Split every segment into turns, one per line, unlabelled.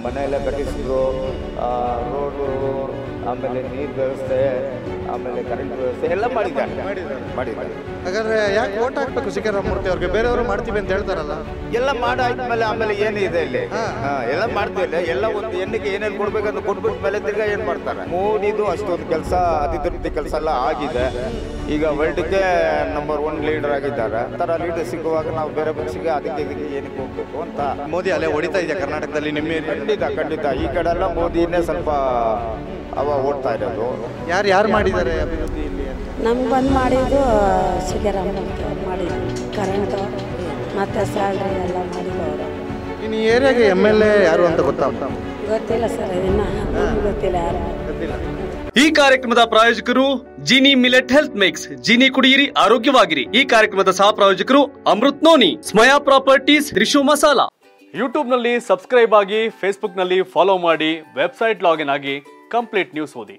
ಮನೆ ಎಲ್ಲ ಕಟ್ಟಿಸಿದ್ರು ರೋಡು ಆಮೇಲೆ ನೀರು ವ್ಯವಸ್ಥೆ ಆಮೇಲೆ ಕರೆಂಟ್ ವ್ಯವಸ್ಥೆ ಎಲ್ಲ ಮಾಡಿದ್ದಾರೆ ಮಾಡಿದ್ದಾರೆ
ಹಾಗಾದ್ರೆ ಯಾಕೆ ಓಟ್ ಹಾಕ್ಬೇಕು ಸಿ ಕೆ ರಾಮಮೂರ್ತಿ ಅವ್ರಿಗೆ ಬೇರೆಯವರು ಮಾಡ್ತೀವಿ ಅಂತ ಹೇಳ್ತಾರಲ್ಲ
ಎಲ್ಲ ಮಾಡಾದ್ಮೇಲೆ ಆಮೇಲೆ ಏನಿದೆ ಇಲ್ಲಿ ಹಾ, ಎಲ್ಲ ಮಾಡ್ತೀವಿ ಎಲ್ಲ ಒಂದು ಹೆಣ್ಣಿಗೆ ಏನೇನು ಕೊಡ್ಬೇಕಂತ ಕೊಟ್ಬಿಟ್ಟು ಮೇಲೆ ತಿರ್ಗಾ ಏನ್ ಮಾಡ್ತಾರೆ ಮೋದಿದು ಅಷ್ಟೊಂದು ಕೆಲಸ ಅತಿತೃಪ್ತಿ ಕೆಲಸ ಎಲ್ಲ ಆಗಿದೆ ಈಗ ವರ್ಲ್ಡ್ಗೆ ನಂಬರ್ ಒನ್ ಲೀಡರ್ ಆಗಿದ್ದಾರೆ ಆ ಥರ ಲೀಡರ್ ಸಿಗುವಾಗ ನಾವು ಬೇರೆ ಪಕ್ಷಕ್ಕೆ ಅದಕ್ಕೆ ಇದಕ್ಕೆ ಏನಕ್ಕೆ ಹೋಗ್ಬೇಕು ಅಂತ
ಮೋದಿ ಅಲ್ಲೇ ಹೊಡಿತಾ ಇದೆಯಾ ಕರ್ನಾಟಕದಲ್ಲಿ ನಿಮ್ಮ ಏರಿಯಾ
ಖಂಡಿತ ಖಂಡಿತ ಈ ಕಡೆ ಎಲ್ಲ ಮೋದಿನೇ ಸ್ವಲ್ಪ ಅವ ಓಡ್ತಾ ಇರೋದು
ಯಾರು ಯಾರು ಮಾಡಿದ್ದಾರೆ ಅಭಿವೃದ್ಧಿ ಇಲ್ಲಿ ಅಂತ
ನಮ್ಗೆ ಬಂದು ಮಾಡಿದ್ದು ಸಿದ್ದರಾಮಯ್ಯ ಅವ್ರು ಮಾಡಿದ್ದು ಕರೆಂಟು ಮತ್ತು ಸ್ಯಾಲ್ರಿ ಎಲ್ಲ ಮಾಡಿದ್ದು ಅವರು
ಇನ್ನು ಈ ಏರಿಯಾಗೆ ಎಮ್ ಎಲ್ ಎ ಯಾರು ಅಂತ ಗೊತ್ತಾ
ಗೊತ್ತಿಲ್ಲ ಸರ್ ಇದನ್ನ ನಮ್ಗೆ ಗೊತ್ತಿಲ್ಲ ಯಾರು
ಈ ಕಾರ್ಯಕ್ರಮದ ಪ್ರಾಯೋಜಕರು Jini millet health mix Jini ಕುಡಿಯಿರಿ ಆರೋಗ್ಯವಾಗಿರಿ ಈ ಕಾರ್ಯಕ್ರಮದ ಸಹ ಪ್ರಾಯೋಜಕರು Amrit noni Smaya properties Rishu masala YouTube ನಲ್ಲಿ ಸಬ್ಸ್ಕ್ರೈಬ್ ಆಗಿ ಫೇಸ್ಬುಕ್ ನಲ್ಲಿ ಫಾಲೋ ಮಾಡಿ ವೆಬ್ಸೈಟ್ ಲಾಗಿನ್ ಆಗಿ ಕಂಪ್ಲೀಟ್ ನ್ಯೂಸ್ ಓದಿ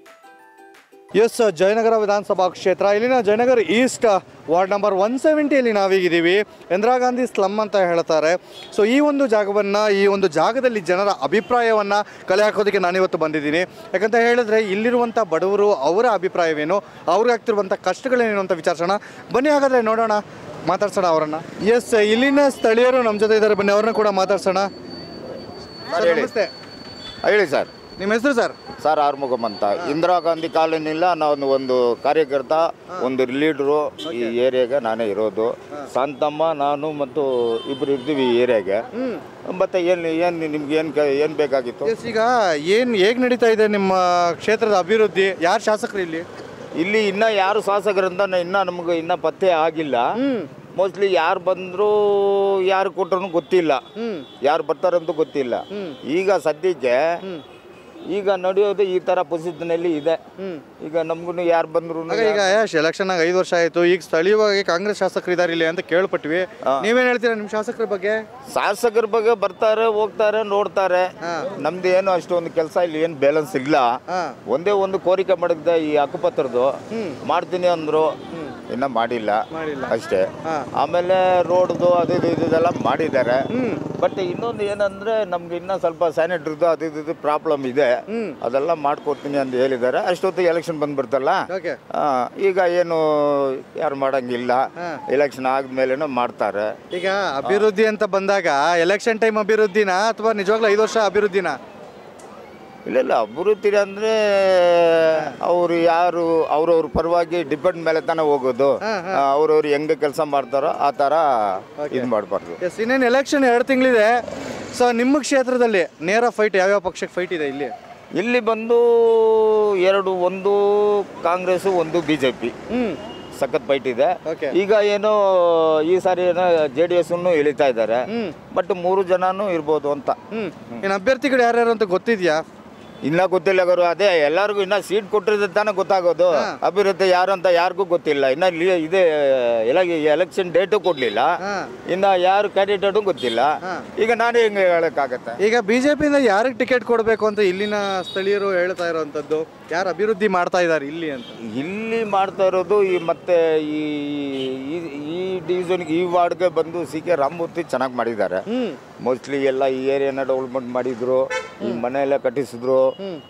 ಎಸ್ ಜಯನಗರ ವಿಧಾನಸಭಾ ಕ್ಷೇತ್ರ ಇಲ್ಲಿನ Jayanagar east ward number one ಸೆವೆಂಟಿಯಲ್ಲಿ ನಾವೀಗಿದ್ದೀವಿ ಇಂದಿರಾ ಗಾಂಧಿ ಸ್ಲಮ್ ಅಂತ ಹೇಳ್ತಾರೆ ಸೊ ಈ ಒಂದು ಜಾಗವನ್ನು ಈ ಒಂದು ಜಾಗದಲ್ಲಿ ಜನರ ಅಭಿಪ್ರಾಯವನ್ನು ಕಲೆ ಹಾಕೋದಕ್ಕೆ ನಾನಿವತ್ತು ಬಂದಿದ್ದೀನಿ ಯಾಕಂತ ಹೇಳಿದ್ರೆ ಇಲ್ಲಿರುವಂಥ ಬಡವರು ಅವರ ಅಭಿಪ್ರಾಯವೇನು ಅವ್ರಿಗೆ ಆಗ್ತಿರುವಂಥ ಕಷ್ಟಗಳೇನು ಅಂತ ವಿಚಾರಿಸೋಣ ಬನ್ನಿ ಹಾಗಾದರೆ ನೋಡೋಣ ಮಾತಾಡ್ಸೋಣ ಅವರನ್ನು ಎಸ್ ಇಲ್ಲಿನ ಸ್ಥಳೀಯರು ನಮ್ಮ ಜೊತೆ ಇದ್ದಾರೆ ಬನ್ನಿ ಅವ್ರನ್ನ ಕೂಡ ಮಾತಾಡ್ಸೋಣ ಸರ್,
ಹೇಳಿ.
ನಮಸ್ತೆ
ಹೇಳಿ ಸರ್
ನಿಮ್ಮ ಹೆಸರು ಸರ್
ಸರ್ ಆರ್ಮುಗಮ್ ಅಂತ ಇಂದಿರಾ ಗಾಂಧಿ ಕಾಲೋನಿಲ್ಲ ನಾನು ಒಂದು ಕಾರ್ಯಕರ್ತ ಒಂದು ಲೀಡ್ರು ಈ ಏರಿಯಾಗೆ ನಾನೇ ಇರೋದು ಶಾಂತಮ್ಮ ನಾನು ಮತ್ತು ಇಬ್ರು ಇರ್ತೀವಿ ಈ ಏರಿಯಾಗೆ ಮತ್ತೆ ಏನು ಏನು ನಿಮ್ಗೆ ಏನು ಏನು ಬೇಕಾಗಿತ್ತು
ಎಸ್ ಈಗ ಏನು ಹೇಗೆ ನಡೀತಾ ಇದೆ ನಿಮ್ಮ ಕ್ಷೇತ್ರದ ಅಭಿವೃದ್ಧಿ ಯಾರು ಶಾಸಕರು ಇಲ್ಲಿ
ಇಲ್ಲಿ ಇನ್ನ ಯಾರು ಶಾಸಕರಿಂದ ಇನ್ನ ನಮ್ಗೆ ಇನ್ನ ಪತ್ತೆ ಆಗಿಲ್ಲ ಮೋಸ್ಟ್ಲಿ ಯಾರು ಬಂದ್ರು ಯಾರು ಕೊಟ್ಟರು ಗೊತ್ತಿಲ್ಲ ಯಾರು ಬರ್ತಾರಂತೂ ಗೊತ್ತಿಲ್ಲ ಈಗ ಸದ್ಯಕ್ಕೆ ಈಗ ನಡೆಯೋದು ಈ ತರ ಪರಿಸ್ಥಿತಿನಲ್ಲಿ ಇದೆ ಈಗ ನಮ್ಗೂ ಯಾರು ಬಂದ್ರು
ಆಗ ಈಗ ಯಶ್ ಎಲೆಕ್ಷನ್ ಆಗಿ ಐದು ವರ್ಷ ಆಯ್ತು ಈಗ ಸ್ಥಳೀಯವಾಗಿ ಕಾಂಗ್ರೆಸ್ ಶಾಸಕರು ಇದಾರೆ ಇಲ್ಲಿ ಅಂತ ಕೇಳ್ಪಟ್ವಿ ನೀವೇನ್ ಹೇಳ್ತೀರಾ ನಿಮ್ಮ ಶಾಸಕರ ಬಗ್ಗೆ
ಶಾಸಕರ ಬಗ್ಗೆ ಬರ್ತಾರೆ ಹೋಗ್ತಾರೆ ನೋಡ್ತಾರೆ ನಮ್ದು ಏನು ಅಷ್ಟೊಂದು ಕೆಲಸ ಇಲ್ಲಿ ಏನು ಬ್ಯಾಲೆನ್ಸ್ ಇಲ್ಲ
ಹಾ.
ಒಂದೇ ಒಂದು ಕೋರಿಕೆ ಮಾಡಿದ್ದೆ ಈ ಹಕ್ಕುಪತ್ರದ್ದು ಮಾಡ್ತೀನಿ ಅಂದ್ರು ಇನ್ನ ಮಾಡಿಲ್ಲ ಅಷ್ಟೇ ಆಮೇಲೆ ರೋಡ್ದು ಅದು ಇದು ಇದೆಲ್ಲ ಮಾಡಿದ್ದಾರೆ ಬಟ್ ಇನ್ನೊಂದು ಏನಂದ್ರೆ ನಮ್ಗೆ ಇನ್ನ ಸ್ವಲ್ಪ ಸ್ಯಾನಿಟರಿದು ಅದು ಇದು ಇದು ಪ್ರಾಬ್ಲಮ್ ಇದೆ ಅದೆಲ್ಲ ಮಾಡ್ಕೊಡ್ತೀನಿ ಅಂತ ಹೇಳಿದ್ದಾರೆ ಅಷ್ಟೊತ್ತಿಗೆ ಎಲೆಕ್ಷನ್ ಬಂದ್ಬಿಡ್ತಲ್ಲ
ಓಕೆ
ಆ, ಈಗ ಏನು ಯಾರು ಮಾಡಂಗಿಲ್ಲ ಎಲೆಕ್ಷನ್ ಆದ್ಮೇಲೆನೂ ಮಾಡ್ತಾರೆ
ಈಗ ಅಭಿವೃದ್ಧಿ ಅಂತ ಬಂದಾಗ ಎಲೆಕ್ಷನ್ ಟೈಮ್ ಅಭಿವೃದ್ಧಿನ ಅಥವಾ ನಿಜವಾಗ್ಲೂ ಐದು ವರ್ಷ ಅಭಿವೃದ್ಧಿನ
ಇಲ್ಲ ಇಲ್ಲ ಅಭಿವೃದ್ಧಿ ಅಂದ್ರೆ ಅವರು ಯಾರು ಅವ್ರವ್ರ ಪರವಾಗಿ ಡಿಪೆಂಡ್ ಮೇಲೆ ತಾನೇ ಹೋಗೋದು ಅವ್ರವ್ರು ಹೆಂಗೆ ಕೆಲಸ ಮಾಡ್ತಾರೋ ಆ ಥರ ಇದು ಮಾಡಬಾರ್ದು
ಎಸ್ ಇನ್ನೇನು ಎಲೆಕ್ಷನ್ ಎರಡು ತಿಂಗಳಿದೆ ಸೊ ನಿಮ್ಮ ಕ್ಷೇತ್ರದಲ್ಲಿ ನೇರ ಫೈಟ್ ಯಾವ್ಯಾವ ಪಕ್ಷಕ್ಕೆ ಫೈಟ್ ಇದೆ ಇಲ್ಲಿ
ಇಲ್ಲಿ ಬಂದು ಎರಡು ಒಂದು ಕಾಂಗ್ರೆಸ್ ಒಂದು ಬಿ ಜೆ ಪಿ
ಹ್ಮ್
ಸಖತ್ ಫೈಟ್ ಇದೆ
Okay.
ಈಗ ಏನೋ ಈ ಸಾರಿ ಏನೋ ಜೆ ಡಿ ಎಸ್ ಇಳಿತಾ ಇದ್ದಾರೆ ಬಟ್ ಮೂರು ಜನನೂ ಇರ್ಬೋದು ಅಂತ
ಹ್ಮ್ ಇನ್ನು ಅಭ್ಯರ್ಥಿಗಳು ಯಾರ್ಯಾರು ಅಂತ ಗೊತ್ತಿದ್ಯಾ
ಇನ್ನ ಗೊತ್ತಿಲ್ಲ ಗುರು ಅದೇ ಎಲ್ಲರಿಗೂ ಇನ್ನ ಸೀಟ್ ಕೊಟ್ಟಿರೋದು ತಾನೇ ಗೊತ್ತಾಗೋದು ಅಭಿವೃದ್ಧಿ ಯಾರು ಅಂತ ಯಾರಿಗೂ ಗೊತ್ತಿಲ್ಲ ಇನ್ನ ಲಿ- ಇದೆ ಎಲೆಕ್ಷನ್ ಡೇಟು ಕೊಡ್ಲಿಲ್ಲ ಇನ್ನ ಯಾರು ಕ್ಯಾಂಡಿಡೇಟು ಗೊತ್ತಿಲ್ಲ ಈಗ ನಾನೇ ಹೆಂಗೆ ಹೇಳಕ್ಕಾಗತ್ತೆ
ಈಗ ಬಿಜೆಪಿಯಿಂದ ಯಾರಿಗೆ ಟಿಕೆಟ್ ಕೊಡಬೇಕು ಅಂತ ಇಲ್ಲಿನ ಸ್ಥಳೀಯರು ಹೇಳ್ತಾ ಇರೋವಂಥದ್ದು ಯಾರು ಅಭಿವೃದ್ಧಿ ಮಾಡ್ತಾ ಇದ್ದಾರೆ ಇಲ್ಲಿ ಅಂತ
ಇಲ್ಲಿ ಮಾಡ್ತಾ ಇರೋದು ಈ ಮತ್ತೆ ಈ ಈ- ಈ ಡಿವಿಷನ್ಗೆ ಈ ವಾರ್ಡ್ಗೆ ಬಂದು ಸಿ ಕೆ ರಾಮಮೂರ್ತಿ ಚೆನ್ನಾಗಿ ಮಾಡಿದ್ದಾರೆ ಮೋಸ್ಟ್ಲಿ ಎಲ್ಲ ಈ ಏರಿಯಾನ ಡೆವಲಪ್ಮೆಂಟ್ ಮಾಡಿದ್ರು ಈ ಮನೆ ಎಲ್ಲ ಕಟ್ಟಿಸಿದ್ರು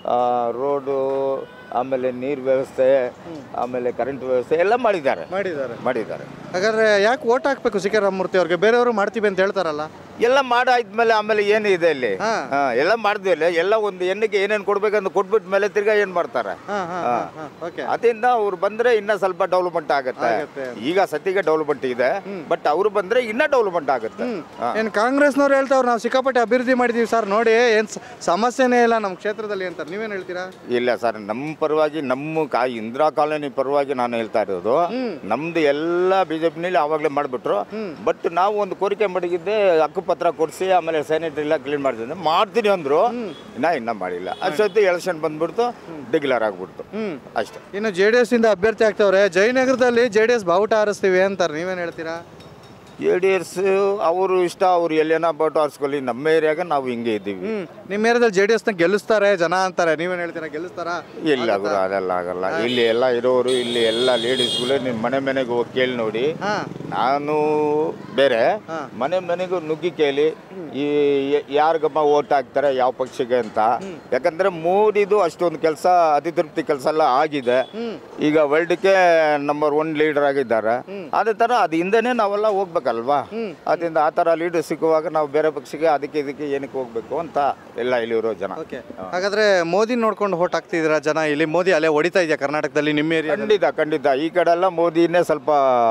ರೋಡು ಆಮೇಲೆ ನೀರು ವ್ಯವಸ್ಥೆ ಆಮೇಲೆ ಕರೆಂಟ್ ವ್ಯವಸ್ಥೆ ಎಲ್ಲ ಮಾಡಿದ್ದಾರೆ
ಮಾಡಿದ್ದಾರೆ
ಮಾಡಿದ್ದಾರೆ
ಹಾಗಾದ್ರೆ ಯಾಕೆ ಓಟ್ ಹಾಕ್ಬೇಕು ಸಿ ಕೆ ರಾಮಮೂರ್ತಿ ಅವ್ರಿಗೆ ಬೇರೆಯವರು ಮಾಡ್ತೀವಿ ಅಂತ ಹೇಳ್ತಾರಲ್ಲ
ಎಲ್ಲ ಮಾಡಾದ್ಮೇಲೆ ಆಮೇಲೆ ಏನು ಇದೆ ಇಲ್ಲಿ
ಹಾ.
ಹಾ, ಎಲ್ಲ ಮಾಡಿದ್ಮೇಲೆ ಎಲ್ಲ ಒಂದು ಹೆಣ್ಣಿಗೆ ಏನೇನು ಕೊಡ್ಬೇಕಂತ ಕೊಟ್ಬಿಟ್ಟ ಮೇಲೆ ತಿರ್ಗಾ ಏನು ಮಾಡ್ತಾರೆ
ಹಾ ಹಾ ಹಾ ಓಕೆ
ಅದರಿಂದ ಅವ್ರು ಬಂದ್ರೆ ಇನ್ನ ಸ್ವಲ್ಪ ಡೆವಲಪ್ಮೆಂಟ್ ಆಗುತ್ತೆ
ಆಗತ್ತೆ.
ಈಗ ಸದ್ಯಕ್ಕೆ ಡೆವಲಪ್ಮೆಂಟ್ ಇದೆ ಬಟ್ ಅವ್ರು ಬಂದ್ರೆ ಇನ್ನ ಡೆವಲಪ್ಮೆಂಟ್ ಆಗುತ್ತೆ ಹಾ.
ಏನು ಕಾಂಗ್ರೆಸ್ನವ್ರು ಹೇಳ್ತಾವ್ರು ನಾವು ಸಿಕ್ಕಾಪಟ್ಟೆ ಅಭಿವೃದ್ಧಿ ಮಾಡಿದೀವಿ ಸರ್ ನೋಡಿ ಏನು ಸಮಸ್ಯೆನೇ ಇಲ್ಲ ನಮ್ಮ ಕ್ಷೇತ್ರದಲ್ಲಿ ಅಂತಾರೆ ನೀವೇನು ಹೇಳ್ತೀರಾ
ಇಲ್ಲ ಸರ್ ನಮ್ಮ ಪರವಾಗಿ ನಮ್ಮ ಕಾ ಇಂದಿರಾ ಕಾಲೋನಿ ಪರವಾಗಿ ನಾನು ಹೇಳ್ತಾ ಇರೋದು ನಮ್ದು ಎಲ್ಲ ಬಿಜೆಪಿನಲ್ಲಿ ಆವಾಗಲೇ ಮಾಡಿಬಿಟ್ರು ಬಟ್ ನಾವು ಒಂದು ಕೋರಿಕೆ ಮಾಡಿದ್ದೆ ಹಕ್ಕುಪತ್ರ ಕೊಡಿಸಿ ಆಮೇಲೆ ಸ್ಯಾನಿಟರಿ ಎಲ್ಲ ಕ್ಲೀನ್ ಮಾಡ್ತಿದ್ದೆ ಮಾಡ್ತೀನಿ ಅಂದ್ರು ಇನ್ನ ಇನ್ನ ಮಾಡಿಲ್ಲ ಅಷ್ಟೊತ್ತು ಎಲೆಕ್ಷನ್ ಬಂದ್ಬಿಡ್ತು ಡಿಕ್ಲೇರ್ ಆಗ್ಬಿಡ್ತು ಅಷ್ಟೇ
ಇನ್ನು ಜೆ ಡಿ ಎಸ್ ಇಂದ ಅಭ್ಯರ್ಥಿ ಆಗ್ತವ್ರೆ ಜಯನಗರದಲ್ಲಿ ಜೆ ಡಿ ಎಸ್ ಬಾವುಟ ಹಾರಿಸ್ತೀವಿ ಅಂತಾರೆ ನೀವೇನು ಹೇಳ್ತೀರಾ
ಜೆ ಡಿ ಎಸ್ ಅವರು ಇಷ್ಟ ಅವ್ರು ಎಲ್ಲೇನ ಬೋಟ್ ಆರಿಸ್ಕೊಳ್ಳಿ ನಮ್ಮ ಏರಿಯಾಗ ನಾವು ಹಿಂಗೆ ಇದ್ದೀವಿ
ಹ್ಮ್ ನಿಮ್ಮ ಏರಿಯಾದಲ್ಲಿ ಜೆ ಡಿ ಎಸ್ನ ಗೆಲ್ಲಿಸ್ತಾರೆ ಜನ ಅಂತಾರೆ ನೀವೇನು ಹೇಳ್ತೀರಾ ಗೆಲ್ಲಿಸ್ತಾರಾ
ಇಲ್ಲ ಗುರು ಅದೆಲ್ಲ ಆಗಲ್ಲ ಇಲ್ಲಿ ಎಲ್ಲ ಇರೋರು ಇಲ್ಲಿ ಎಲ್ಲ ಲೇಡೀಸ್ಗಳು ನಿಮ್ಮ ಮನೆ ಮನೆಗೆ ಹೋಗಿ ಕೇಳಿ ನೋಡಿ ನಾನು ಬೇರೆ ಮನೆ ಮನೆಗೂ ನುಗ್ಗಿ ಕೇಳಿ ಈ ಯಾರಿಗಮ್ಮ ಓಟ್ ಹಾಕ್ತಾರೆ ಯಾವ ಪಕ್ಷಕ್ಕೆ ಅಂತ ಯಾಕಂದ್ರೆ ಮೋದಿದು ಅಷ್ಟೊಂದು ಕೆಲಸ ಅತಿತೃಪ್ತಿ ಕೆಲಸ ಎಲ್ಲ ಆಗಿದೆ ಈಗ ವರ್ಲ್ಡ್ಗೆ ನಂಬರ್ ಒನ್ ಲೀಡರ್ ಆಗಿದ್ದಾರೆ ಅದೇ ತರ ಅದು ಹಿಂದೆನೇ ನಾವೆಲ್ಲ ಹೋಗ್ಬೇಕಲ್ವಾ ಅದರಿಂದ ಆ ತರ ಲೀಡರ್ ಸಿಕ್ಕುವಾಗ ನಾವು ಬೇರೆ ಪಕ್ಷಕ್ಕೆ ಅದಕ್ಕೆ ಇದಕ್ಕೆ ಏನಕ್ಕೆ ಹೋಗ್ಬೇಕು ಅಂತ ಎಲ್ಲ ಇಲ್ಲಿರೋ ಜನ
ಓಕೆ ಹಾಗಾದ್ರೆ ಮೋದಿ ನೋಡ್ಕೊಂಡು ಹೋಟ್ ಹಾಕ್ತಿದ್ದೀರಾ ಜನ ಇಲ್ಲಿ ಮೋದಿ ಅಲ್ಲೇ ಹೊಡಿತಾ ಇದೆಯಾ ಕರ್ನಾಟಕದಲ್ಲಿ ನಿಮ್ಮ ಏರಿಯಾ
ಖಂಡಿತ ಖಂಡಿತ ಈ ಕಡೆ ಎಲ್ಲ ಮೋದಿನೇ ಸ್ವಲ್ಪ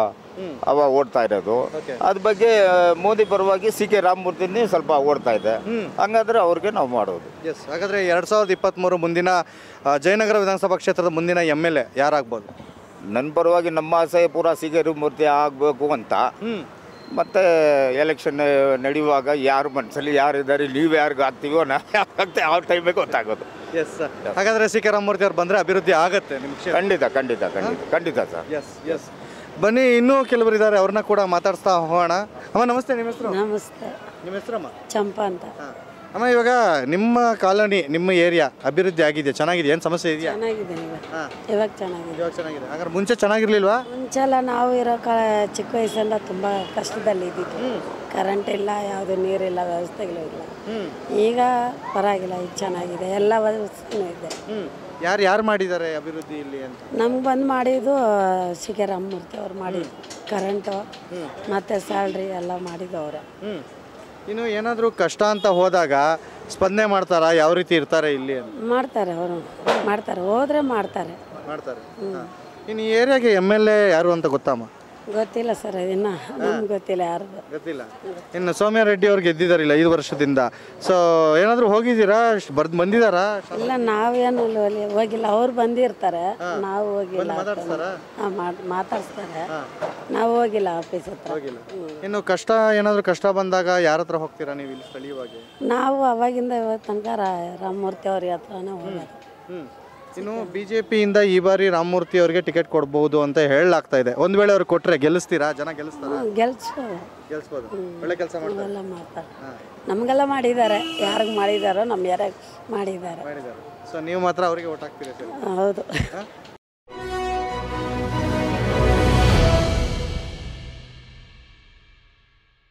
ಅವ ಓಡ್ತಾ ಇರೋದು ಅದ್ರ ಬಗ್ಗೆ ಆ, ಮೋದಿ ಪರವಾಗಿ ಸಿ ಕೆ ರಾಮಮೂರ್ತಿನೇ ಸ್ವಲ್ಪ ಓಡ್ತಾ ಇದೆ ಹಂಗಾದ್ರೆ ಅವ್ರಿಗೆ ನಾವು ಮಾಡೋದು
ಎಸ್ ಹಾಗಾದ್ರೆ ಎರಡ್ ಸಾವಿರದ ಇಪ್ಪತ್ತ್ಮೂರು ಮುಂದಿನ ಆ, ಜಯನಗರ ವಿಧಾನಸಭಾ ಕ್ಷೇತ್ರದ ಮುಂದಿನ ಎಮ್ ಎಲ್ ಎ ಯಾರಾಗ್ಬೋದು
ನನ್ನ ಪರವಾಗಿ ನಮ್ಮ ಆಸೆ ಪೂರ ಸಿ ಕೆ ರಾಮಮೂರ್ತಿ ಆಗಬೇಕು ಅಂತ ಮತ್ತೆ ಎಲೆಕ್ಷನ್ ನಡೆಯುವಾಗ ಯಾರು ಮನಸ್ಸಲ್ಲಿ ಯಾರು ಇದ್ದಾರೆ ನೀವು ಯಾರಿಗೂ ಆಗ್ತೀವೋ ನಾವು ಯಾರು ಆಗ್ತೀವಿ ಆ ಟೈಮಿಗೆ ಗೊತ್ತಾಗೋದು
ಎಸ್ ಹಾಗಾದ್ರೆ ಸಿ ಕೆ ರಾಮಮೂರ್ತಿ ಅವ್ರು ಬಂದ್ರೆ ಅಭಿವೃದ್ಧಿ ಆಗತ್ತೆ ನಿಮ್ಮ ಕ್ಷೇತ್ರ
ಖಂಡಿತ ಖಂಡಿತ ಖಂಡಿತ ಖಂಡಿತ ಸರ್
ಎಸ್ ಎಸ್ ಬನ್ನಿ ಇನ್ನೂ ಕೆಲವರು ಇದ್ದಾರೆ ಅವ್ರನ್ನ ಕೂಡ ಮಾತಾಡಿಸ್ತಾ ಹೋಗೋಣ ಅಮ್ಮ ನಮಸ್ತೆ ನಿಮ್ಮ ಹೆಸರು
ನಮಸ್ತೆ
ನಿಮ್ಮ ಹೆಸರಮ್ಮ
ಚಂಪಾ ಅಂತ
ಅಮ್ಮ ಇವಾಗ ನಿಮ್ಮ ಕಾಲೋನಿ ನಿಮ್ಮ ಏರಿಯಾ ಅಭಿವೃದ್ಧಿ ಆಗಿದೆ ಚೆನ್ನಾಗಿದೆ ಏನು ಸಮಸ್ಯೆ ಇದೆಯಾ
ಚೆನ್ನಾಗಿದೆ ಇವಾಗ
ಹಾಂ
ಇವಾಗ ಚೆನ್ನಾಗಿದೆ
ಇವಾಗ ಚೆನ್ನಾಗಿದೆ ಹಾಗಾದ್ರೆ ಮುಂಚೆ ಚೆನ್ನಾಗಿರ್ಲಿಲ್ವಾ
ಮುಂಚೆಲ್ಲ ನಾವು ಇರೋ ಕ ಚಿಕ್ಕ ವಯಸ್ಸಿಂದ ತುಂಬ ಕಷ್ಟದಲ್ಲಿ ಇದ್ದಿದ್ದು ಕರೆಂಟ್ ಇಲ್ಲ ಯಾವುದು ನೀರಿಲ್ಲ ವ್ಯವಸ್ಥೆಗಳು ಇಲ್ಲ ಈಗ ಪರವಾಗಿಲ್ಲ ಈಗ ಚೆನ್ನಾಗಿದೆ ಎಲ್ಲ ವ್ಯವಸ್ಥೆನೂ ಇದೆ
ಯಾರು ಯಾರು ಮಾಡಿದ್ದಾರೆ ಅಭಿವೃದ್ಧಿ ಇಲ್ಲಿ ಅಂತ
ನಮ್ಗೆ ಬಂದು ಮಾಡಿದ್ದು ಸಿ ಕೆ ರಾಮಮೂರ್ತಿ ಅವ್ರು ಮಾಡಿದ್ದು ಕರೆಂಟು ಮತ್ತು ಸ್ಯಾಲ್ರಿ ಎಲ್ಲ ಮಾಡಿದ್ದು ಅವರೇ
ಹ್ಮ್ ಇನ್ನು ಏನಾದರೂ ಕಷ್ಟ ಅಂತ ಹೋದಾಗ ಸ್ಪಂದನೆ ಮಾಡ್ತಾರಾ ಯಾವ ರೀತಿ ಇರ್ತಾರೆ ಇಲ್ಲಿ ಅಂತ
ಮಾಡ್ತಾರೆ ಅವರು ಮಾಡ್ತಾರೆ ಹೋದ್ರೆ ಮಾಡ್ತಾರೆ
ಮಾಡ್ತಾರೆ ಇನ್ನು ಈ ಏರಿಯಾಗೆ ಎಮ್ ಎಲ್ ಎ ಯಾರು ಅಂತ ಗೊತ್ತಮ್ಮ
ಗೊತ್ತಿಲ್ಲ ಸರ್ ಇನ್ನು ನಮ್ಗೆ ಗೊತ್ತಿಲ್ಲ ಯಾರ್ದು
ಗೊತ್ತಿಲ್ಲ ಇನ್ನು ಸೌಮ್ಯ ರೆಡ್ಡಿ ಅವ್ರು ಗೆದ್ದಿದ್ದಾರಿಲ್ಲ ಐದು ವರ್ಷದಿಂದ ಸೊ ಏನಾದರೂ ಹೋಗಿದ್ದೀರಾ ಬರ್ದ್ ಬಂದಿದ್ದಾರಾ
ಇಲ್ಲ ನಾವೇನು ಅಲ್ಲಿ ಹೋಗಿಲ್ಲ ಅವ್ರು ಬಂದಿರ್ತಾರೆ ನಾವು ಹೋಗಿಲ್ಲ ಹಾಂ ಮಾತಾಡ್ಸ್ತಾರೆ ನಾವು ಹೋಗಿಲ್ಲ ಆಫೀಸ್ ಹತ್ರ
ಇನ್ನು ಕಷ್ಟ ಏನಾದರೂ ಕಷ್ಟ ಬಂದಾಗ ಯಾರ ಹತ್ರ ಹೋಗ್ತೀರಾ ನೀವು ಇಲ್ಲಿ ಸ್ಥಳೀಯವಾಗಿ
ನಾವು ಅವಾಗಿಂದ ಇವತ್ತು ತನಕ ರಾ- ರಾಮಮೂರ್ತಿ ಅವ್ರ ಹತ್ರನೇ ಹೋಗೋದು
ಹ್ಮ್. ಇನ್ನು ಬಿ ಜೆ ಪಿಯಿಂದ ಈ ಬಾರಿ ರಾಮಮೂರ್ತಿ ಅವರಿಗೆ ಟಿಕೆಟ್ ಕೊಡ್ಬೋದು ಅಂತ ಹೇಳಲಾಗ್ತಾ ಇದೆ ಒಂದ್ ವೇಳೆ ಅವ್ರು ಕೊಟ್ರೆ ಗೆಲ್ಲಿಸ್ತೀರಾ ಜನ ಗೆಲ್ಲಿಸ್ತಾರ
ಹ್ಮ್, ಗೆಲ್ಸು
ಗೆಲ್ಸ್ಬೋದು ಒಳ್ಳೆ ಕೆಲಸ ಮಾಡ್ತಾರೆ
ಅವೆಲ್ಲ ಮಾಡ್ತಾರೆ ನಮಗೆಲ್ಲ ಮಾಡಿದ್ದಾರೆ ಯಾರಿಗೆ ಮಾಡಿದಾರೋ ನಮ್ಮ ಯಾರ್ಯಾಗ ಮಾಡಿದ್ದಾರೆ
ಮಾಡಿದ್ದಾರೆ ಸೊ ನೀವು ಮಾತ್ರ ಅವರಿಗೆ ಓಟ್ ಹಾಕ್ತೀರಾ ಸರ್
ಹೌದು